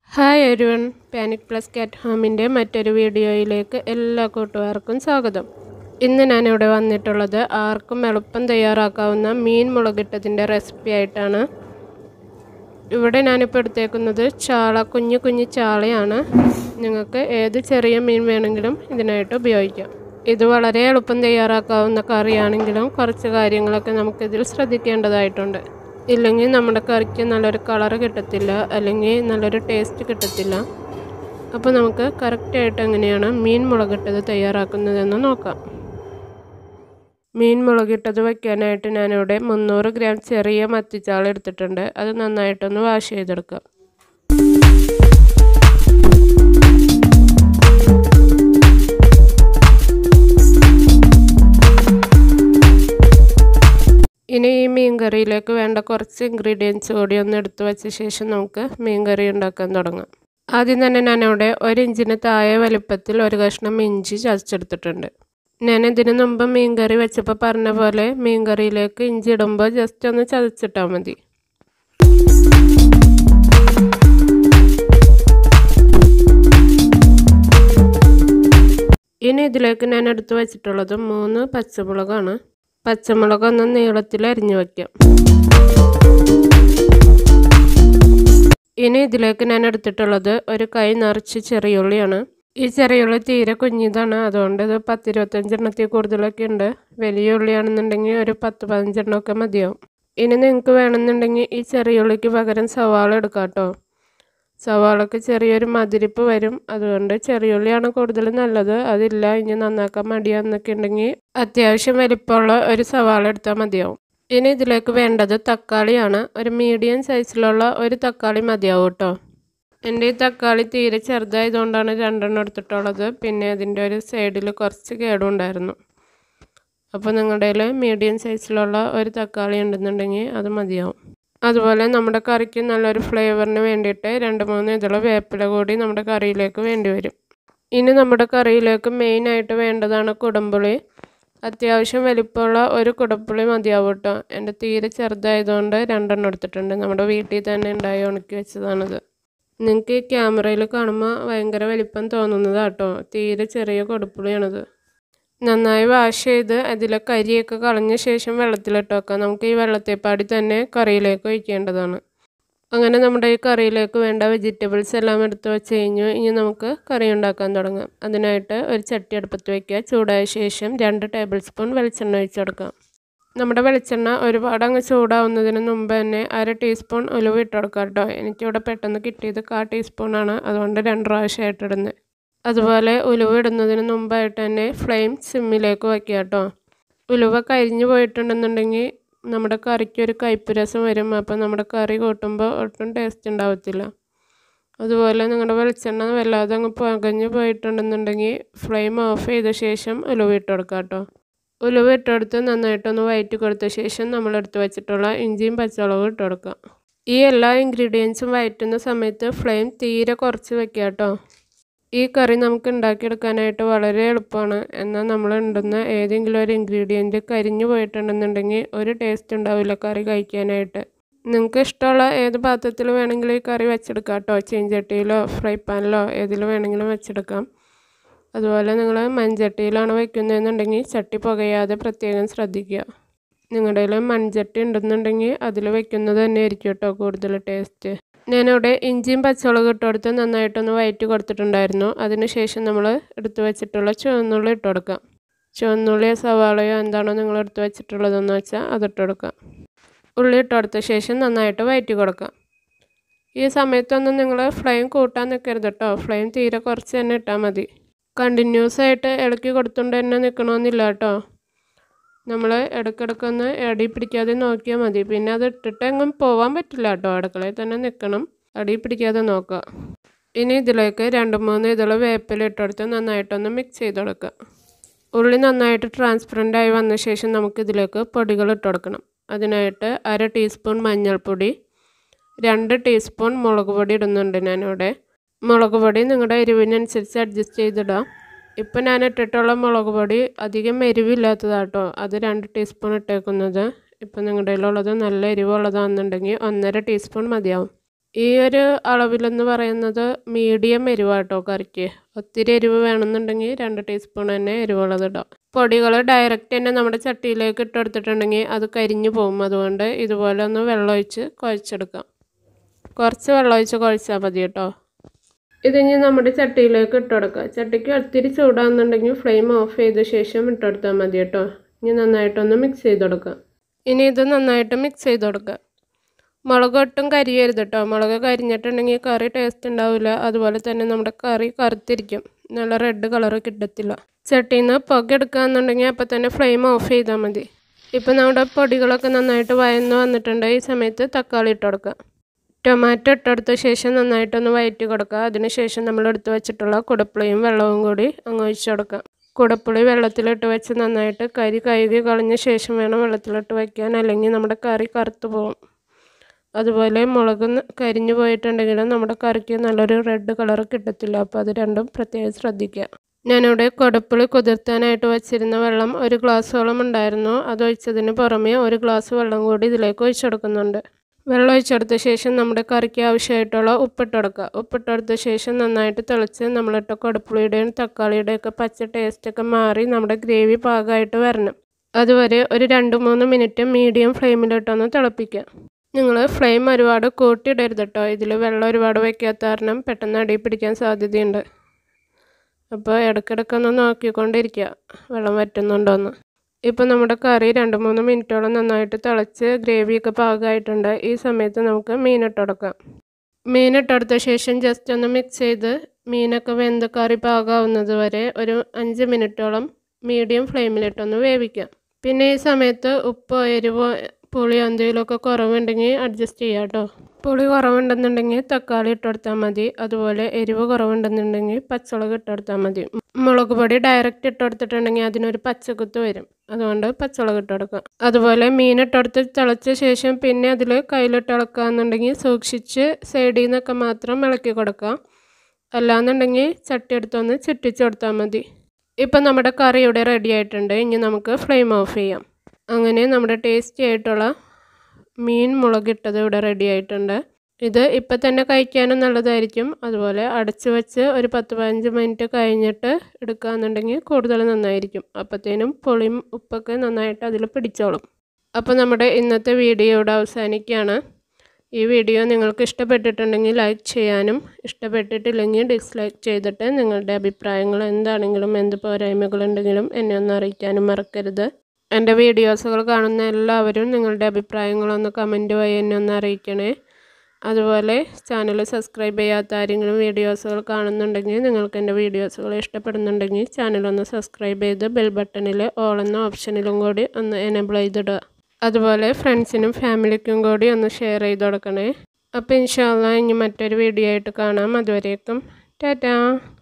hi everyone panic plus കാറ്റ് ഹോമിൻ്റെ മറ്റൊരു വീഡിയോയിലേക്ക് എല്ലാ കൂട്ടുകാർക്കും സ്വാഗതം ഇന്ന് ഞാനിവിടെ വന്നിട്ടുള്ളത് ആർക്കും എളുപ്പം തയ്യാറാക്കാവുന്ന മീൻ മുളകിട്ടതിൻ്റെ റെസിപ്പി ആയിട്ടാണ് ഇവിടെ ഞാനിപ്പോൾ എടുത്തേക്കുന്നത് ചാള കുഞ്ഞു കുഞ്ഞു ചാളയാണ് നിങ്ങൾക്ക് ഏത് ചെറിയ മീൻ വേണമെങ്കിലും ഇതിനായിട്ട് ഉപയോഗിക്കാം ഇത് വളരെ എളുപ്പം തയ്യാറാക്കാവുന്ന കറിയാണെങ്കിലും കുറച്ച് കാര്യങ്ങളൊക്കെ നമുക്കിതിൽ ശ്രദ്ധിക്കേണ്ടതായിട്ടുണ്ട് ഇല്ലെങ്കിൽ നമ്മുടെ കറിക്ക് നല്ലൊരു കളറ് കിട്ടത്തില്ല അല്ലെങ്കിൽ നല്ലൊരു ടേസ്റ്റ് കിട്ടത്തില്ല അപ്പോൾ നമുക്ക് കറക്റ്റായിട്ട് എങ്ങനെയാണ് മീൻ മുളകിട്ടത് തയ്യാറാക്കുന്നതെന്ന് നോക്കാം മീൻ മുളകിട്ടത് വയ്ക്കാനായിട്ട് ഞാനിവിടെ മുന്നൂറ് ഗ്രാം ചെറിയ മത്തിച്ചാള എടുത്തിട്ടുണ്ട് അത് നന്നായിട്ടൊന്ന് വാഷ് ചെയ്തെടുക്കാം ഇനി ഈ മീൻ കറിയിലേക്ക് വേണ്ട കുറച്ച് ഇൻഗ്രീഡിയൻസ് കൂടി ഒന്ന് എടുത്തു വെച്ച ശേഷം നമുക്ക് മീൻ കറി ഉണ്ടാക്കാൻ തുടങ്ങാം ആദ്യം തന്നെ ഞാനിവിടെ ഒരു ഇഞ്ചിന് താഴെ വലുപ്പത്തിൽ ഒരു കഷ്ണം ഇഞ്ചി ചതച്ചെടുത്തിട്ടുണ്ട് ഞാൻ ഇതിന് മുമ്പ് മീൻ കറി വെച്ചപ്പോൾ പറഞ്ഞ പോലെ മീൻ കറിയിലേക്ക് ഇഞ്ചി ഇടുമ്പോൾ ജസ്റ്റ് ഒന്ന് ചതച്ചിട്ടാൽ മതി ഇനി ഇതിലേക്ക് ഞാൻ എടുത്തു വെച്ചിട്ടുള്ളത് മൂന്ന് പച്ചമുളകാണ് പച്ചമുളക് ഒന്ന് നീളത്തിൽ അരിഞ്ഞു വയ്ക്കാം ഇനി ഇതിലേക്ക് ഞാൻ എടുത്തിട്ടുള്ളത് ഒരു കൈ നിറച്ച് ചെറിയുള്ളിയാണ് ഈ ചെറിയുള്ളി തീരെ കുഞ്ഞിതാണ് അതുകൊണ്ട് ഇത് പത്തിരുപത്തഞ്ചെണ്ണത്തിൽ കൂടുതലൊക്കെ ഉണ്ട് വലിയ ഉള്ളിയാണെന്നുണ്ടെങ്കിൽ ഒരു പത്ത് പതിനഞ്ചെണ്ണമൊക്കെ മതിയാവും ഇനി നിങ്ങൾക്ക് വേണമെന്നുണ്ടെങ്കിൽ ഈ ചെറിയുള്ളിക്ക് പകരം സവാള എടുക്കാം കേട്ടോ സവാളക്ക് ചെറിയൊരു മതിരിപ്പ് വരും അതുകൊണ്ട് ചെറിയുള്ളിയാണ് കൂടുതൽ നല്ലത് അതില്ല ഇനി നന്നാക്കാൻ മടിയാന്നൊക്കെ ഉണ്ടെങ്കിൽ അത്യാവശ്യം വലിപ്പമുള്ള ഒരു സവാള എടുത്താൽ മതിയാവും ഇനി ഇതിലേക്ക് വേണ്ടത് തക്കാളിയാണ് ഒരു മീഡിയം സൈസിലുള്ള ഒരു തക്കാളി മതിയാവും കേട്ടോ എൻ്റെ ഈ തക്കാളി തീരെ ചെറുതായതുകൊണ്ടാണ് രണ്ടെണ്ണം എടുത്തിട്ടുള്ളത് പിന്നെ അതിൻ്റെ ഒരു സൈഡിൽ കുറച്ച് കേടുണ്ടായിരുന്നു അപ്പോൾ നിങ്ങളുടെ മീഡിയം സൈസിലുള്ള ഒരു തക്കാളി ഉണ്ടെന്നുണ്ടെങ്കിൽ അത് മതിയാവും അതുപോലെ നമ്മുടെ കറിക്ക് നല്ലൊരു ഫ്ലേവറിന് വേണ്ടിയിട്ട് രണ്ട് മൂന്ന് ഇതിൽ വേപ്പില കൂടി നമ്മുടെ കറിയിലേക്ക് വേണ്ടി വരും ഇനി നമ്മുടെ കറിയിലേക്ക് മെയിനായിട്ട് വേണ്ടതാണ് കുടംപുളി അത്യാവശ്യം വലിപ്പമുള്ള ഒരു കുടംപുളി മതിയാവും കേട്ടോ എൻ്റെ തീരെ ചെറുതായതുകൊണ്ട് രണ്ടെണ്ണം എടുത്തിട്ടുണ്ട് നമ്മുടെ വീട്ടിൽ തന്നെ ഉണ്ടായി ഉണക്കി വെച്ചതാണിത് നിങ്ങൾക്ക് ഈ ക്യാമറയിൽ കാണുമ്പോൾ ഭയങ്കര വലിപ്പം തോന്നുന്നതാട്ടോ തീരെ ചെറിയ കൊടുപ്പുളിയാണിത് നന്നായി വാഷ് ചെയ്ത് അതിലെ കരിയൊക്കെ കളഞ്ഞ ശേഷം വെള്ളത്തിലിട്ട് വെക്കാം നമുക്ക് ഈ വെള്ളത്തെപ്പാടി തന്നെ കറിയിലേക്ക് ഒഴിക്കേണ്ടതാണ് അങ്ങനെ നമ്മുടെ ഈ കറിയിലേക്ക് വേണ്ട വെജിറ്റബിൾസ് എല്ലാം എടുത്ത് വെച്ച് കഴിഞ്ഞു ഇനി നമുക്ക് കറി ഉണ്ടാക്കാൻ തുടങ്ങാം അതിനായിട്ട് ഒരു ചട്ടി അടുപ്പത്ത് വയ്ക്കുക ചൂടായ ശേഷം രണ്ട് ടേബിൾ സ്പൂൺ വെളിച്ചെണ്ണ ഒഴിച്ചു കൊടുക്കാം നമ്മുടെ വെളിച്ചെണ്ണ ഒരുപാട് അങ്ങ് ചൂടാവുന്നതിന് മുമ്പ് തന്നെ അര ടീസ്പൂൺ ഉലുവ ഇട്ട് കൊടുക്കാം കേട്ടോ എനിക്കിവിടെ പെട്ടെന്ന് കിട്ടിയത് കാ ടീസ്പൂണാണ് അതുകൊണ്ട് രണ്ട് പ്രാവശ്യമായിട്ട് ഇടുന്നത് അതുപോലെ ഉലുവ ഇടുന്നതിന് മുമ്പായിട്ട് തന്നെ ഫ്ലെയിം സിമ്മിലേക്ക് വയ്ക്കുക കേട്ടോ ഉലുവ കരിഞ്ഞു പോയിട്ടുണ്ടെന്നുണ്ടെങ്കിൽ നമ്മുടെ കറിക്ക് ഒരു കയ്പ്പ് രസം വരും അപ്പോൾ നമ്മുടെ കറി കൂട്ടുമ്പോൾ ഒട്ടും ടേസ്റ്റ് ഉണ്ടാവത്തില്ല അതുപോലെ നിങ്ങളുടെ വെളിച്ചെണ്ണ വല്ലാതെ അങ്ങ് പകഞ്ഞു പോയിട്ടുണ്ടെന്നുണ്ടെങ്കിൽ ഫ്ലെയിം ഓഫ് ചെയ്ത ശേഷം ഉലുവ ഇട്ട് കൊടുക്കുക കേട്ടോ ഉലുവ ഇട്ടെടുത്ത് നന്നായിട്ടൊന്ന് വയറ്റി കൊടുത്ത ശേഷം നമ്മൾ എടുത്ത് വെച്ചിട്ടുള്ള ഇഞ്ചിയും പച്ചമുളകും ഇട്ട് കൊടുക്കുക ഈ എല്ലാ ഇൻഗ്രീഡിയൻസും വയറ്റുന്ന സമയത്ത് ഫ്ലെയിം തീരെ കുറച്ച് വെക്കുക കേട്ടോ ഈ കറി നമുക്ക് ഉണ്ടാക്കിയെടുക്കാനായിട്ട് വളരെ എളുപ്പമാണ് എന്നാൽ നമ്മൾ ഉണ്ടുന്ന ഏതെങ്കിലും ഒരു ഇൻഗ്രീഡിയൻറ്റ് കരിഞ്ഞു പോയിട്ടുണ്ടെന്നുണ്ടെങ്കിൽ ഒരു ടേസ്റ്റ് ഉണ്ടാവില്ല കറി കഴിക്കാനായിട്ട് നിങ്ങൾക്ക് ഇഷ്ടമുള്ള ഏത് പാത്രത്തിൽ വേണമെങ്കിലും ഈ കറി വെച്ചെടുക്കാം കേട്ടോ ചീഞ്ചട്ടിയിലോ ഫ്രൈ പാനിലോ ഏതിൽ വേണമെങ്കിലും വെച്ചെടുക്കാം അതുപോലെ നിങ്ങൾ മൺചട്ടിയിലാണ് വയ്ക്കുന്നതെന്നുണ്ടെങ്കിൽ ചട്ടി പുകയാതെ പ്രത്യേകം ശ്രദ്ധിക്കുക നിങ്ങളുടെ കയ്യിൽ മൺചട്ടി ഉണ്ടെന്നുണ്ടെങ്കിൽ അതിൽ വെക്കുന്നത് തന്നെ ആയിരിക്കും കേട്ടോ കൂടുതൽ ടേസ്റ്റ് ഞാനിവിടെ ഇഞ്ചിയും പച്ചമുളകും ഇട്ട് കൊടുത്ത് നന്നായിട്ടൊന്ന് വയറ്റി കൊടുത്തിട്ടുണ്ടായിരുന്നു അതിനുശേഷം നമ്മൾ എടുത്തു വെച്ചിട്ടുള്ള ചുവന്നുള്ളി ഇട്ട് കൊടുക്കാം ചുവന്നുള്ളിയോ സവാളയോ എന്താണോ നിങ്ങൾ എടുത്ത് വെച്ചിട്ടുള്ളതെന്ന് വെച്ചാൽ അതിട്ട് കൊടുക്കാം ഉള്ളി ഇട്ട് കൊടുത്ത ശേഷം നന്നായിട്ട് വയറ്റി കൊടുക്കാം ഈ സമയത്തൊന്നും നിങ്ങൾ ഫ്ലെയിം കൂട്ടാൻ നിൽക്കരുത് കേട്ടോ ഫ്ലെയിം തീരെ കുറച്ച് തന്നെ ഇട്ടാൽ മതി കണ്ടിന്യൂസ് ആയിട്ട് ഇളക്കി കൊടുത്തുകൊണ്ട് തന്നെ നിൽക്കണമെന്നില്ല കേട്ടോ നമ്മൾ ഇടയ്ക്കിടയ്ക്കൊന്ന് അടി പിടിക്കാതെ നോക്കിയാൽ മതി പിന്നെ അത് ഇട്ടിട്ട് എങ്ങും പോകാൻ പറ്റില്ല കേട്ടോ അടുക്കളയിൽ തന്നെ നിൽക്കണം അടി പിടിക്കാതെ നോക്കുക ഇനി ഇതിലേക്ക് രണ്ട് മൂന്ന് ഇതള് വേപ്പില ഇട്ടെടുത്ത് നന്നായിട്ടൊന്ന് മിക്സ് ചെയ്ത് കൊടുക്കുക ഉള്ളി നന്നായിട്ട് ട്രാൻസ്പെറൻ്റ് ആയി വന്ന ശേഷം നമുക്ക് ഇതിലേക്ക് പൊടികൾ ഇട്ട് കൊടുക്കണം അതിനായിട്ട് അര ടീസ്പൂൺ മഞ്ഞൾപ്പൊടി രണ്ട് ടീസ്പൂൺ മുളക് പൊടി ഇടുന്നുണ്ട് ഞാനിവിടെ മുളക് പൊടി നിങ്ങളുടെ എരിവിനനുസരിച്ച് അഡ്ജസ്റ്റ് ചെയ്തിടാം ഇപ്പം ഞാൻ ഇട്ടിട്ടുള്ള മുളക് പൊടി അധികം എരിവില്ലാത്തതാട്ടോ അത് രണ്ട് ടീസ്പൂൺ ഇട്ടേക്കുന്നത് ഇപ്പം നിങ്ങളുടെ കയ്യിലുള്ളത് നല്ല എരിവുള്ളതാണെന്നുണ്ടെങ്കിൽ ഒന്നര ടീസ്പൂൺ മതിയാവും ഈ ഒരു അളവിലെന്ന് പറയുന്നത് മീഡിയം എരിവാട്ടോ കറിക്ക് ഒത്തിരി എരിവ് വേണമെന്നുണ്ടെങ്കിൽ രണ്ട് ടീസ്പൂൺ തന്നെ എരിവുള്ളത് ഇടാം പൊടികൾ ഡയറക്റ്റ് തന്നെ നമ്മുടെ ചട്ടിയിലേക്ക് ഇട്ടെടുത്തിട്ടുണ്ടെങ്കിൽ അത് കരിഞ്ഞു പോകും അതുകൊണ്ട് ഇതുപോലെ ഒന്ന് വെള്ളമൊഴിച്ച് കുഴച്ചെടുക്കാം കുറച്ച് വെള്ളമൊഴിച്ച് കുഴച്ചാൽ മതി കേട്ടോ ഇതിനി നമ്മുടെ ചട്ടിയിലേക്ക് ഇട്ടുകൊടുക്കുക ചട്ടിക്ക് ഒത്തിരി ചൂടാകുന്നുണ്ടെങ്കിൽ ഫ്ലെയിം ഓഫ് ചെയ്ത ശേഷം ഇട്ടെടുത്താൽ മതി കേട്ടോ ഇനി നന്നായിട്ടൊന്ന് മിക്സ് ചെയ്ത് കൊടുക്കുക ഇനി ഇത് നന്നായിട്ട് മിക്സ് ചെയ്ത് കൊടുക്കുക മുളക് ഒട്ടും കരിയരുത് കേട്ടോ മുളക് കരിഞ്ഞിട്ടുണ്ടെങ്കിൽ കറി ടേസ്റ്റ് ഉണ്ടാവില്ല അതുപോലെ തന്നെ നമ്മുടെ കറി കറുത്തിരിക്കും നല്ല റെഡ് കളർ കിട്ടത്തില്ല ചട്ടിയിൽ നിന്ന് പുക എടുക്കുകയെന്നുണ്ടെങ്കിൽ അപ്പോൾ തന്നെ ഫ്ലെയിം ഓഫ് ചെയ്താൽ മതി ഇപ്പം നമ്മുടെ പൊടികളൊക്കെ നന്നായിട്ട് വയന്ന് വന്നിട്ടുണ്ട് ഈ സമയത്ത് തക്കാളി ഇട്ട് കൊടുക്കുക ടൊമാറ്റോ ഇട്ടെടുത്ത ശേഷം നന്നായിട്ടൊന്ന് വയറ്റി കൊടുക്കുക അതിനുശേഷം നമ്മൾ എടുത്ത് വെച്ചിട്ടുള്ള കുടപ്പുളിയും വെള്ളവും കൂടി അങ്ങ് ഒഴിച്ച് കൊടുക്കുക കുടപ്പുളി വെള്ളത്തിലിട്ട് വെച്ച് നന്നായിട്ട് കരി കഴുകി കളഞ്ഞ ശേഷം വേണം വെള്ളത്തിലിട്ട് വയ്ക്കാൻ അല്ലെങ്കിൽ നമ്മുടെ കറി കറുത്ത് പോകും അതുപോലെ മുളക് കരിഞ്ഞു പോയിട്ടുണ്ടെങ്കിലും നമ്മുടെ കറിക്ക് നല്ലൊരു റെഡ് കളർ കിട്ടത്തില്ല അപ്പോൾ അത് രണ്ടും പ്രത്യേകം ശ്രദ്ധിക്കുക ഞാനിവിടെ കുടപ്പുളി കുതിർത്താനായിട്ട് വെച്ചിരുന്ന വെള്ളം ഒരു ഗ്ലാസ്സോളം ഉണ്ടായിരുന്നു അത് ഒഴിച്ചതിന് പുറമെ ഒരു ഗ്ലാസ് വെള്ളം കൂടി ഇതിലേക്ക് ഒഴിച്ചെടുക്കുന്നുണ്ട് വെള്ളം ഒഴിച്ചെടുത്ത ശേഷം നമ്മുടെ കറിക്ക് ആവശ്യമായിട്ടുള്ള ഉപ്പിട്ടെടുക്കുക ഉപ്പിട്ടെടുത്ത ശേഷം നന്നായിട്ട് തിളച്ച് നമ്മളിട്ട കുടപ്പുളിയുടെയും തക്കാളിയുടെയും ഒക്കെ പച്ച ടേസ്റ്റൊക്കെ മാറി നമ്മുടെ ഗ്രേവി പാകമായിട്ട് വരണം അതുവരെ ഒരു രണ്ട് മൂന്ന് മിനിറ്റ് മീഡിയം ഫ്ലെയിമിലിട്ടൊന്ന് തിളപ്പിക്കുക നിങ്ങൾ ഫ്ലെയിം ഒരുപാട് കൂട്ടിയിടരുത് കേട്ടോ ഇതിൽ വെള്ളം ഒരുപാട് വയ്ക്കാത്ത കാരണം പെട്ടെന്ന് അടി പിടിക്കാൻ സാധ്യതയുണ്ട് അപ്പോൾ ഇടയ്ക്കിടയ്ക്കൊന്ന് നോക്കിക്കൊണ്ടിരിക്കുക വെള്ളം വറ്റുന്നുണ്ടോയെന്ന് ഇപ്പോൾ നമ്മുടെ കറി രണ്ട് മൂന്ന് മിനിറ്റോളം നന്നായിട്ട് തിളച്ച് ഗ്രേവിയൊക്കെ പാകമായിട്ടുണ്ട് ഈ സമയത്ത് നമുക്ക് മീനിട്ടെടുക്കാം മീനിട്ടെടുത്ത ശേഷം ജസ്റ്റ് ഒന്ന് മിക്സ് ചെയ്ത് മീനൊക്കെ വെന്ത് കറി പാകാവുന്നത് വരെ ഒരു അഞ്ച് മിനിറ്റോളം മീഡിയം ഫ്ലെയിമിലിട്ടൊന്ന് വേവിക്കാം പിന്നെ ഈ സമയത്ത് ഉപ്പോ എരിവോ പുളിയോ എന്തെങ്കിലുമൊക്കെ കുറവുണ്ടെങ്കിൽ അഡ്ജസ്റ്റ് ചെയ്യാം കേട്ടോ പുളി കുറവുണ്ടെന്നുണ്ടെങ്കിൽ തക്കാളി ഇട്ടെടുത്താൽ മതി അതുപോലെ എരിവ് കുറവുണ്ടെന്നുണ്ടെങ്കിൽ പച്ചമുളക് ഇട്ടെടുത്താൽ മതി മുളക് പൊടി ഡയറക്റ്റ് ഇട്ടെടുത്തിട്ടുണ്ടെങ്കിൽ അതിനൊരു പച്ചക്കുത്ത് വരും അതുകൊണ്ട് പച്ചമുളക് ഇട്ടെടുക്കാം അതുപോലെ മീൻ ഇട്ടെടുത്ത് തിളച്ച ശേഷം പിന്നെ അതിൽ കയ്യിലിട്ട് ഇളക്കാന്നുണ്ടെങ്കിൽ സൂക്ഷിച്ച് സൈഡിൽ നിന്നൊക്കെ മാത്രം ഇളക്കി കൊടുക്കാം അല്ലാന്നുണ്ടെങ്കിൽ ചട്ടി എടുത്തൊന്ന് ചുറ്റിച്ച് കൊടുത്താൽ മതി ഇപ്പം നമ്മുടെ കറി ഇവിടെ റെഡി ആയിട്ടുണ്ട് ഇനി നമുക്ക് ഫ്ലെയിം ഓഫ് ചെയ്യാം അങ്ങനെ നമ്മുടെ ടേസ്റ്റി ആയിട്ടുള്ള മീൻ മുളകിട്ടത് ഇവിടെ റെഡി ആയിട്ടുണ്ട് ഇത് ഇപ്പം തന്നെ കഴിക്കാനും നല്ലതായിരിക്കും അതുപോലെ അടച്ച് വെച്ച് ഒരു പത്ത് പതിനഞ്ച് മിനിറ്റ് കഴിഞ്ഞിട്ട് എടുക്കുകയെന്നുണ്ടെങ്കിൽ കൂടുതൽ നന്നായിരിക്കും അപ്പോഴത്തേനും പുളിയും ഉപ്പൊക്കെ നന്നായിട്ട് അതിൽ പിടിച്ചോളും അപ്പോൾ നമ്മുടെ ഇന്നത്തെ വീഡിയോ ഇവിടെ അവസാനിക്കുകയാണ് ഈ വീഡിയോ നിങ്ങൾക്ക് ഇഷ്ടപ്പെട്ടിട്ടുണ്ടെങ്കിൽ ലൈക്ക് ചെയ്യാനും ഇഷ്ടപ്പെട്ടിട്ടില്ലെങ്കിൽ ഡിസ്ലൈക്ക് ചെയ്തിട്ട് നിങ്ങളുടെ അഭിപ്രായങ്ങൾ എന്താണെങ്കിലും എന്ത് പോരായ്മകളുണ്ടെങ്കിലും എന്നെ ഒന്ന് അറിയിക്കാനും മറക്കരുത് എൻ്റെ വീഡിയോസുകൾ കാണുന്ന എല്ലാവരും നിങ്ങളുടെ അഭിപ്രായങ്ങളൊന്ന് കമൻറ്റ് വഴി എന്നെ ഒന്ന് അറിയിക്കണേ അതുപോലെ ചാനൽ സബ്സ്ക്രൈബ് ചെയ്യാത്ത ആരെങ്കിലും വീഡിയോസുകൾ കാണുന്നുണ്ടെങ്കിൽ നിങ്ങൾക്ക് എൻ്റെ വീഡിയോസുകൾ ഇഷ്ടപ്പെടുന്നുണ്ടെങ്കിൽ ചാനലൊന്ന് സബ്സ്ക്രൈബ് ചെയ്ത് ബെൽ ബട്ടണിൽ ഓൾ എന്ന ഓപ്ഷനിലും കൂടി ഒന്ന് എനേബിൾ ചെയ്തിടുക അതുപോലെ ഫ്രണ്ട്സിനും ഫാമിലിക്കും കൂടി ഒന്ന് ഷെയർ ചെയ്ത് കൊടുക്കണേ അപ്പോൾ ഇൻഷാല്ല ഇനി മറ്റൊരു വീഡിയോ ആയിട്ട് കാണാം അതുവരേക്കും ടാറ്റാ